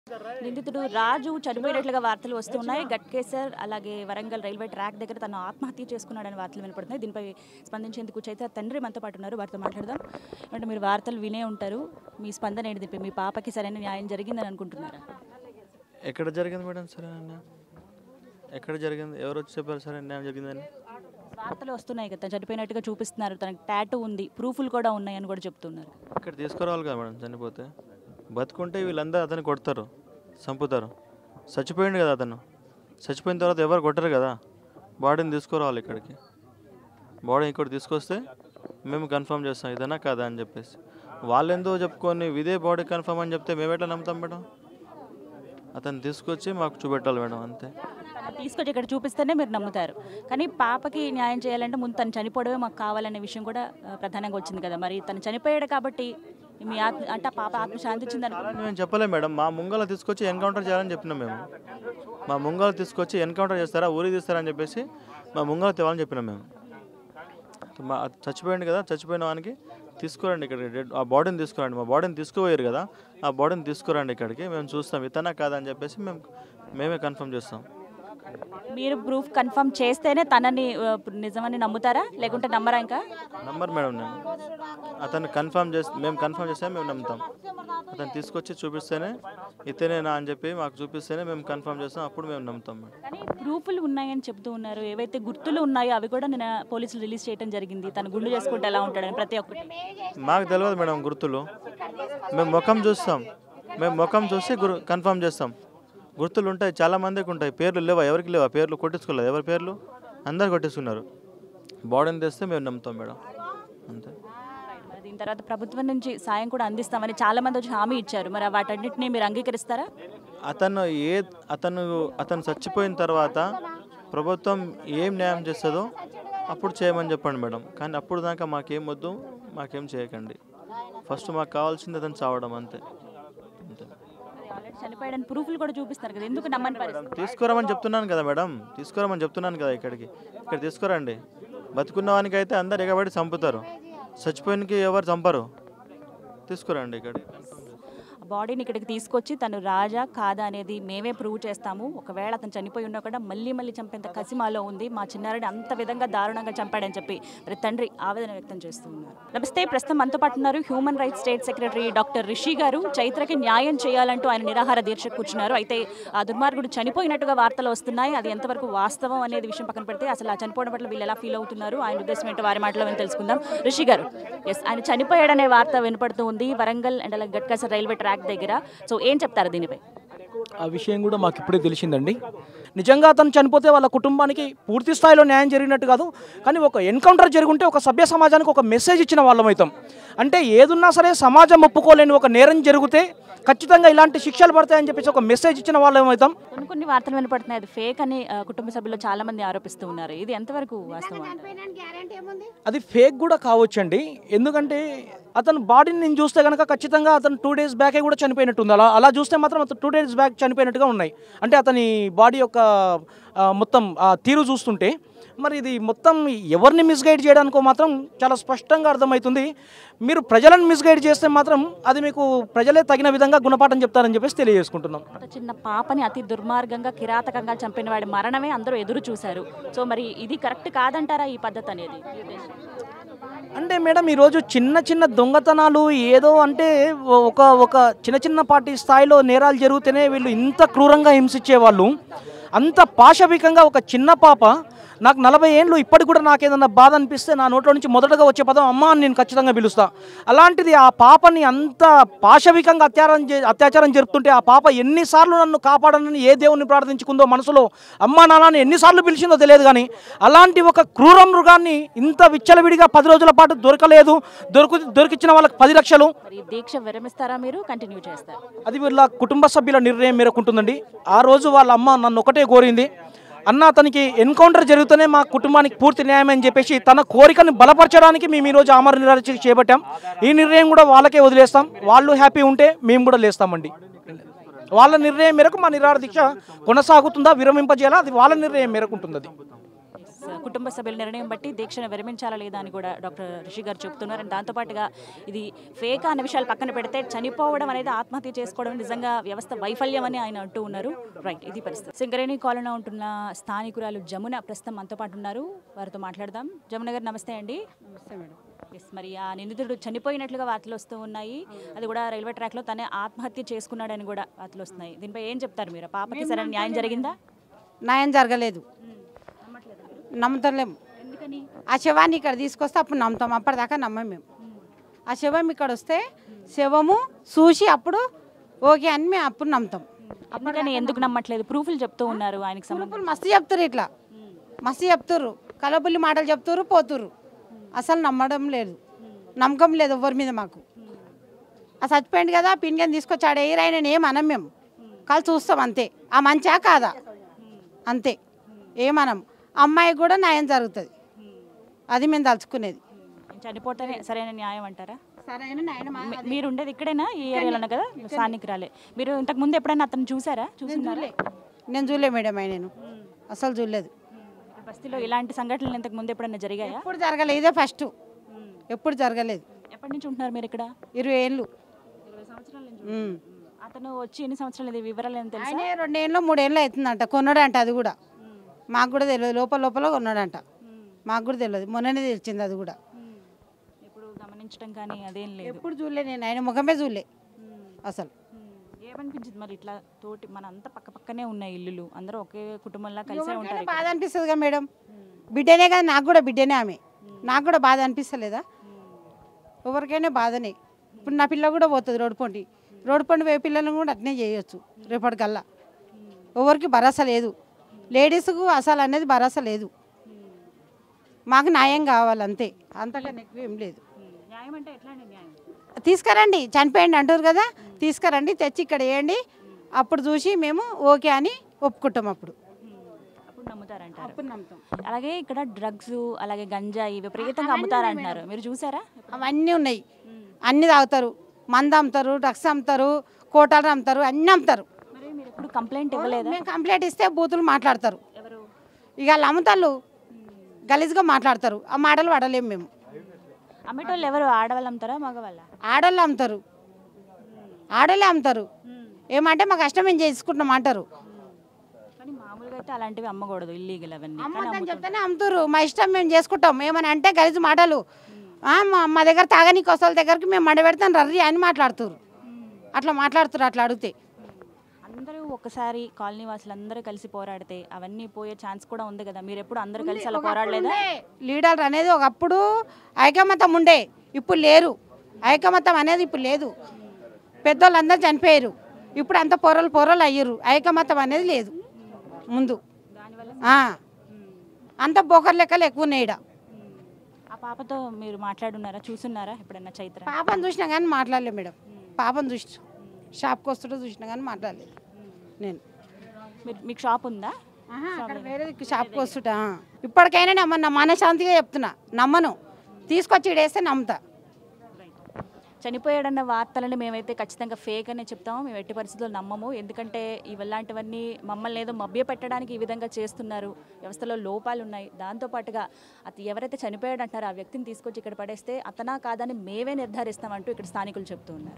నిందితుడు రాజు చనిపోయినట్లుగా వార్తలు వస్తున్నాయి గట్కేసర్ అలాగే వరంగల్ రైల్వే ట్రాక్ దగ్గర తను ఆత్మహత్య చేసుకున్నాడని వార్తలు వినపడుతున్నాయి దీనిపై స్పందించేందుకు చైత్ర తండ్రి మనతో పాటు ఉన్నారు వారితో మాట్లాడదాం అంటే మీరు వార్తలు వినే ఉంటారు మీ స్పందన ఏంటి దీనిపై మీ పాపకి సరైన న్యాయం జరిగిందని అనుకుంటున్నారా ఎక్కడ జరిగింది మేడం సరే అన్యాయం ఎక్కడ జరిగింది ఎవరు వచ్చి చెప్పారు సరే అన్యాయం జరిగిందని వార్తలు వస్తున్నాయి కదా తను చనిపోయినట్టుగా చూపిస్తున్నారు తనకి టాటూ ఉంది ప్రూఫ్లు కూడా ఉన్నాయని కూడా చెప్తున్నారు ఇక్కడ తీసుకురావాలి కదా మేడం చనిపోతే బతుకుంటే వీళ్ళందరూ అతన్ని కొడతారు చంపుతారు చచ్చిపోయింది కదా అతను చచ్చిపోయిన తర్వాత ఎవరు కొట్టరు కదా బాడీని తీసుకురావాలి ఇక్కడికి బాడీ ఇక్కడ తీసుకొస్తే మేము కన్ఫర్మ్ చేస్తాం ఇదన్నా కాదా అని చెప్పేసి వాళ్ళు ఎందుకు చెప్పుకొని ఇదే బాడీ కన్ఫర్మ్ అని చెప్తే మేము ఎట్లా నమ్ముతాం మేడం అతను తీసుకొచ్చి మాకు చూపెట్టాలి మేడం అంతే తను తీసుకొచ్చి ఇక్కడ చూపిస్తేనే మీరు నమ్ముతారు కానీ పాపకి న్యాయం చేయాలంటే ముందు తను చనిపోవడమే మాకు కావాలనే విషయం కూడా ఆ, ప్రధానంగా వచ్చింది కదా మరి తను చనిపోయాడు కాబట్టి మీ ఆత్మ అంటే ఆ పాప ఆత్మ శాంతించింది అనుకో అలాంటి మేము చెప్పలేం మేడం మా ముంగల తీసుకొచ్చి ఎన్కౌంటర్ చేయాలని చెప్పినాం మేము మా ముంగల తీసుకొచ్చి ఎన్కౌంటర్ చేస్తారా ఊరికి తీస్తారా అని చెప్పేసి మా ముంగల తేవాలని చెప్పినాం మేము మా అది చచ్చిపోయింది కదా చచ్చిపోయిన వానికి తీసుకురండి ఇక్కడ డెడ్ ఆ బాడీని తీసుకురండి మా బాడీని తీసుకుపోయారు కదా ఆ బాడీని తీసుకురండి ఇక్కడికి మేము చూస్తాం ఇతనా కాదా అని చెప్పేసి మేము మేమే కన్ఫర్మ్ చేస్తాం మీరు ప్రూఫ్ కన్ఫర్మ్ చేస్తేనే తనని ఆ, నిజమని నమ్ముతారా లేకుంటే నమ్మరా ఇంకా నంబర్ మేడం నేను అతను కన్ఫర్మ్ చేసి మేము కన్ఫర్మ్ చేస్తే మేము నమ్ముతాం అతను తీసుకొచ్చి చూపిస్తేనే ఇతనేనా అని చెప్పి మాకు చూపిస్తేనే మేము కన్ఫర్మ్ చేస్తాం అప్పుడు మేము నమ్ముతాం మేడం కానీ ప్రూఫ్లు ఉన్నాయని చెప్తూ ఉన్నారు ఏవైతే గుర్తులు ఉన్నాయో అవి కూడా నిన్న పోలీసులు రిలీజ్ చేయడం జరిగింది తను గుండు చేసుకుంటే ఎలా ఉంటాడని ప్రతి ఒక్కటి మాకు తెలియదు మేడం గుర్తులు మేము ముఖం చూస్తాం మేము ముఖం చూసి గురు కన్ఫర్మ్ చేస్తాం గుర్తులు ఉంటాయి చాలా మందికి ఉంటాయి పేర్లు లేవా ఎవరికి లేవా పేర్లు కొట్టించుకోలేదు ఎవరి పేర్లు అందరు కొట్టించుకున్నారు బాడీని తెస్తే మేము నమ్ముతాం మేడం అంతే మరి దీని తర్వాత ప్రభుత్వం నుంచి సాయం కూడా అందిస్తామని చాలా మంది వచ్చి హామీ ఇచ్చారు మరి వాటన్నిటిని మీరు అంగీకరిస్తారా అతను ఏ అతను అతను చచ్చిపోయిన తర్వాత ప్రభుత్వం ఏం న్యాయం చేస్తుందో అప్పుడు చేయమని చెప్పండి మేడం కానీ అప్పుడు దాకా మాకేం వద్దు మాకేం చేయకండి ఫస్ట్ మాకు కావాల్సింది అతను చావడం అంతే అంతే ఆల్రెడీ చనిపోయాడని ప్రూఫ్లు కూడా చూపిస్తారు కదా ఎందుకు నమ్మని పరిస్థితి తీసుకురామని చెప్తున్నాను కదా మేడం తీసుకురామని చెప్తున్నాను కదా ఇక్కడికి ఇక్కడ తీసుకురండి బతుకున్న వానికి అయితే అందరు ఎగబడి చంపుతారు చచ్చిపోయినకి ఎవరు చంపరు తీసుకురండి ఇక్కడికి బాడీని ఇక్కడికి తీసుకొచ్చి తను రాజా కాదా అనేది మేమే ప్రూవ్ చేస్తాము ఒకవేళ అతను చనిపోయి ఉన్నా కూడా మళ్ళీ మళ్ళీ చంపేంత కసిమాలో ఉంది మా చిన్నారిని అంత విధంగా దారుణంగా చంపాడని చెప్పి మరి తండ్రి ఆవేదన వ్యక్తం చేస్తూ ఉన్నారు నమస్తే ప్రస్తుతం మనతో పాటు ఉన్నారు human rights state secretary doctor Rishi garu చైత్రకి న్యాయం చేయాలంటూ ఆయన నిరాహార దీక్ష కూర్చున్నారు అయితే ఆ దుర్మార్గుడు చనిపోయినట్టుగా వార్తలు వస్తున్నాయి అది ఎంతవరకు వాస్తవం అనేది విషయం పక్కన పెడితే అసలు ఆ చనిపోవడం పట్ల వీళ్ళు ఎలా ఫీల్ అవుతున్నారు ఆయన ఉద్దేశం ఏంటో వారి మాటలో విని తెలుసుకుందాం రిషి గారు ఎస్ ఆయన చనిపోయాడనే వార్త వినపడుతూ ఉంది వరంగల్ అండ్ అలాగే గట్కసర్ రైల్వే ట్రాక్ దగ్గర సో ఏం చెప్తారు దీనిపై ఆ విషయం కూడా మాకు ఇప్పుడే తెలిసిందండి నిజంగా అతను చనిపోతే వాళ్ళ కుటుంబానికి పూర్తి స్థాయిలో న్యాయం జరిగినట్టు కాదు కానీ ఒక ఎన్కౌంటర్ జరుగుంటే ఒక సభ్య సమాజానికి ఒక మెసేజ్ ఇచ్చిన వాళ్ళం అవుతాం అంటే ఏదున్నా సరే సమాజం ఒప్పుకోలేని ఒక నేరం జరిగితే ఖచ్చితంగా ఇలాంటి శిక్షలు పడతాయని చెప్పేసి ఒక మెసేజ్ ఇచ్చిన వాళ్ళం అవుతాం కొన్ని కొన్ని వార్తలు వినపడుతున్నాయి అది ఫేక్ అని ఆ, కుటుంబ సభ్యులు చాలా మంది ఆరోపిస్తూ ఉన్నారు ఇది ఎంతవరకు వాస్తవం అంటారు? అది ఫేక్ కూడా కావచ్చండి ఎందుకంటే అతను బాడీని నేను చూస్తే కనుక ఖచ్చితంగా అతను టూ డేస్ బ్యాకే కూడా చనిపోయినట్టుంది అలా అలా చూస్తే మాత్రం అతను టూ డేస్ బ్యాక్ చనిపోయినట్టుగా ఉన్నాయి అంటే అతని బాడీ యొక్క ఆ, మొత్తం ఆ తీరు చూస్తుంటే మరి ఇది మొత్తం ఎవరిని మిస్గైడ్ చేయడానికో మాత్రం చాలా స్పష్టంగా అర్థమవుతుంది మీరు ప్రజలను మిస్గైడ్ చేస్తే మాత్రం అది మీకు ప్రజలే తగిన విధంగా గుణపాఠం చెప్తారని చెప్పేసి తెలియజేసుకుంటున్నాం అంత చిన్న పాపని అతి దుర్మార్గంగా కిరాతకంగా చంపిన వాడి మరణమే అందరూ ఎదురు చూశారు సో మరి ఇది కరెక్ట్ కాదంటారా ఈ పద్ధతి అనేది ఈ ఉద్దేశం? అంటే మేడం ఈరోజు చిన్న చిన్న దొంగతనాలు ఏదో అంటే ఒక ఒక చిన్న చిన్న పార్టీ స్థాయిలో నేరాలు జరిగితేనే వీళ్ళు ఇంత క్రూరంగా హింసించే వాళ్ళు అంత పాశవికంగా ఒక చిన్న పాప నాకు నలభై ఏండ్లు ఇప్పటికి కూడా నాకు ఏదన్నా బాధ అనిపిస్తే నా నోట్లో నుంచి మొదటగా వచ్చే పదం అమ్మ అని నేను ఖచ్చితంగా పిలుస్తా అలాంటిది ఆ పాపని అంత పాశవికంగా అత్యాచారం చే- అత్యాచారం జరుపుతుంటే ఆ పాప ఎన్నిసార్లు నన్ను కాపాడనని ఏ దేవుని ప్రార్థించుకుందో మనసులో అమ్మ నాన్నని ఎన్నిసార్లు పిలిచిందో తెలియదు కానీ అలాంటి ఒక క్రూర మృగాన్ని ఇంత విచ్చలవిడిగా పది రోజుల పాటు దొరకలేదు దొరికి దొరికిచ్చిన వాళ్ళకి పది లక్షలు మరి ఈ దీక్ష విరమిస్తారా మీరు కంటిన్యూ చేస్తారు అది వీళ్ళ కుటుంబ సభ్యుల నిర్ణయం మేరకు ఉంటుందండి ఆ రోజు వాళ్ళ అమ్మ నన్ను ఒకటే కోరింది అన్న అతనికి ఎన్కౌంటర్ జరిగితేనే మా కుటుంబానికి పూర్తి న్యాయం అని చెప్పేసి తన కోరికను బలపరచడానికి మేము ఈరోజు ఆమర నిరాశ చేపట్టాం ఈ నిర్ణయం కూడా వాళ్ళకే వదిలేస్తాం వాళ్ళు హ్యాపీ ఉంటే మేము కూడా లేస్తామండి వాళ్ళ నిర్ణయం మేరకు మా నిరాహార దీక్ష కొనసాగుతుందా విరమింపజేయాలా అది వాళ్ళ నిర్ణయం మేరకు ఉంటుంది అది Yes, కుటుంబ సభ్యుల నిర్ణయం బట్టి దీక్షను విరమించాలా లేదా అని కూడా డాక్టర్ రిషి గారు చెప్తున్నారు అండ్ దాంతోపాటుగా ఇది ఫేక్ అనే విషయాలు పక్కన పెడితే చనిపోవడం అనేది ఆత్మహత్య చేసుకోవడం నిజంగా వ్యవస్థ వైఫల్యం అని ఆయన అంటూ ఉన్నారు రైట్ ఇది పరిస్థితి సింగరేణి కాలనీలో ఉంటున్న స్థానికురాలు జమున ప్రస్తుతం మనతో పాటు ఉన్నారు వారితో మాట్లాడదాం జమున గారు నమస్తే అండి నమస్తే మేడం ఎస్ మరి ఆ నిందితుడు చనిపోయినట్లుగా వార్తలు వస్తూ ఉన్నాయి అది కూడా రైల్వే ట్రాక్లో తనే ఆత్మహత్య చేసుకున్నాడని కూడా వార్తలు వస్తున్నాయి దీనిపై ఏం చెప్తారు మీరు ఆ పాపకి సరైన న్యాయం జరిగిందా న్యాయం జరగలేదు నమ్ముతలేము ఎందుకని ఆ శవాన్ని ఇక్కడ తీసుకొస్తే అప్పుడు నమ్ముతాం అప్పటిదాకా నమ్మం మేము ఆ శవం ఇక్కడ వస్తే శవము చూసి అప్పుడు ఓకే అని మేము అప్పుడు నమ్ముతాం అందుకని ఎందుకు నమ్మట్లేదు ప్రూఫ్లు చెప్తూ ఉన్నారు ఆయనకి సంబంధించి ఇప్పుడు మస్తు చెప్తారు ఇట్లా మస్తు చెప్తుర్రు కలబుల్లి మాటలు చెప్తుర్రు పోతుర్రు అసలు నమ్మడం లేదు నమ్మకం లేదు ఎవరి మీద మాకు ఆ చచ్చిపోయింది కదా పిండిని తీసుకొచ్చాడు ఎయిర్ ఆయన ఏం అనం మేము కాలు చూస్తాం అంతే ఆ మంచా కాదా అంతే ఏమనం అమ్మాయికి కూడా న్యాయం జరుగుతుంది అది మేము తలుచుకునేది చనిపోతేనే సరైన న్యాయం అంటారా సరైన న్యాయం మీ- మీరు ఉండేది ఇక్కడేనా ఈ ఏరియాలోనే కదా స్థానికురాలే మీరు ఇంతకు ముందు ఎప్పుడైనా అతను చూసారా చూసున్నారా నేను చూడలే మేడం అయి నేను అసలు చూడలేదు ఇక్కడ బస్తీలో ఇలాంటి సంఘటనలు ఇంతకు ముందు ఎప్పుడైనా జరిగాయా ఎప్పుడు జరగలేదు ఇదే ఫస్ట్ ఎప్పుడు జరగలేదు ఎప్పటి నుంచి ఉంటున్నారు మీరు ఇక్కడ ఇరవై ఏళ్ళు ఇరవై సంవత్సరాల నుంచి ఉమ్. అతను వచ్చి ఎన్ని సంవత్సరాలు ఇది వివరాలు ఏమైనా తెలుసా ఆయనే రెండేళ్ళు మూడేళ్ళు అవుతుందంట కొన్నాడంట అది కూడా మాకు కూడా తెలియదు లోపల లోపల కొన్నాడంట మాకు కూడా తెలియదు మొన్ననే తెలిసింది అది కూడా ఇప్పుడు గమనించడం కానీ అదేం లేదు ఎప్పుడు చూడలే నేను ఆయన ముఖమే చూడలే అసలు ఏమనిపించింది మరి ఇట్లా తోటి మన అంతా పక్క పక్కనే ఉన్నాయి ఇల్లులు అందరూ ఒకే కుటుంబంలా కలిసే ఉంటారు ఎవరికైనా బాధ అనిపిస్తుంది కదా మేడం బిడ్డనే కదా నాకు కూడా బిడ్డనే ఆమె నాకు కూడా బాధ అనిపిస్తలేదా ఎవరికైనా బాధనే ఇప్పుడు నా పిల్ల కూడా పోతుంది రోడ్డు పొంటి రోడ్డు పొంటి పోయే పిల్లలను కూడా అట్నే చేయొచ్చు రేపటికల్లా ఎవరికి భరోసా లేదు లేడీస్కు అసలు అనేది భరోసా లేదు మాకు న్యాయం కావాలి అంతే అంతకన్నా ఎక్కువ ఏం లేదు న్యాయం అంటే ఎట్లాంటి న్యాయం తీసుకురండి చనిపోయండి అంటారు కదా తీసుకురండి తెచ్చి ఇక్కడ వేయండి అప్పుడు చూసి మేము ఓకే అని ఒప్పుకుంటాం అప్పుడు అప్పుడు నమ్ముతారంటారు అప్పుడు నమ్ముతాం అలాగే ఇక్కడ డ్రగ్స్ అలాగే గంజాయి విపరీతంగా అమ్ముతారంటున్నారు మీరు చూసారా అవన్నీ ఉన్నాయి అన్నీ తాగుతారు మందు అమ్ముతారు డ్రగ్స్ అమ్ముతారు కోటాలు అమ్ముతారు అన్నీ అమ్ముతారు మరి మీరు ఎప్పుడు కంప్లైంట్ ఇవ్వలేదా మేము కంప్లైంట్ ఇస్తే బూతులు మాట్లాడతారు ఎవరు ఇక వాళ్ళు అమ్ముతారు గలీజ్గా మాట్లాడతారు ఆ మాటలు పడలేము మేము అమ్మేటోళ్ళు ఎవరు ఆడవాళ్ళు అమ్ముతారా మగవాళ్ళ ఆడోళ్ళు అమ్ముతారు ఆడోళ్ళే అమ్ముతారు ఏమంటే మా కష్టం మేము చేసుకుంటున్నాం అంటారు కానీ మామూలుగా అయితే అలాంటివి అమ్మకూడదు ఇల్లీగల్ అవన్నీ కానీ అమ్మొద్దని చెప్తేనే అమ్ముతారు మా ఇష్టం మేము చేసుకుంటాం ఏమని అంటే గలీజ్ మాటలు ఆ, మా మా దగ్గర తాగనీకి వస్తాల దగ్గరికి మేము మండ పెడతాం రర్రి అని మాట్లాడుతారు అట్లా మాట్లాడుతారు అట్లా అడిగితే అందరూ ఒకసారి కాలనీ వాసులు అందరూ కలిసి పోరాడితే అవన్నీ పోయే ఛాన్స్ కూడా ఉంది కదా మీరు ఎప్పుడు అందరూ కలిసి అలా పోరాడలేదా లీడర్ అనేది ఒకప్పుడు ఐకమత్యం ఉండే ఇప్పుడు లేరు ఐకమత్యం అనేది ఇప్పుడు లేదు పెద్దోళ్ళందరూ చనిపోయారు ఇప్పుడు అంత పొరలు పొరలు అయ్యారు ఐకమత్యం అనేది లేదు ముందు ఆ. అంత బోకర్ లెక్కలు ఎక్కువ ఉన్నాయి ఈడ ఆ పాపతో మీరు మాట్లాడున్నారా చూసున్నారా ఎప్పుడైనా చైత్ర పాపను చూసినా కానీ మాట్లాడలేదు మేడం పాపను చూసి షాప్కి వస్తుంటే చూసినా కానీ మాట్లాడలేదు నేను మీరు మీకు షాప్ ఉందా అక్కడ వేరే దిక్కు షాప్కి వస్తుంటా ఇప్పటికైనా నమ్మను నా మనశాంతిగా చెప్తున్నా నమ్మను తీసుకొచ్చి ఇడేస్తే నమ్ముతా చనిపోయాడన్న వార్తలని మేమైతే ఖచ్చితంగా ఫేక్ అనే చెప్తాము మేము ఎట్టి పరిస్థితుల్లో నమ్మము ఎందుకంటే ఇవలాంటివన్నీ మమ్మల్ని ఏదో మభ్య పెట్టడానికి ఈ విధంగా చేస్తున్నారు వ్యవస్థలో లోపాలు ఉన్నాయి దాంతోపాటుగా అతను ఎవరైతే చనిపోయాడు అంటారో ఆ వ్యక్తిని తీసుకొచ్చి ఇక్కడ పడేస్తే అతనా కాదని మేమే నిర్ధారిస్తామంటూ ఇక్కడ స్థానికులు చెప్తూ ఉన్నారు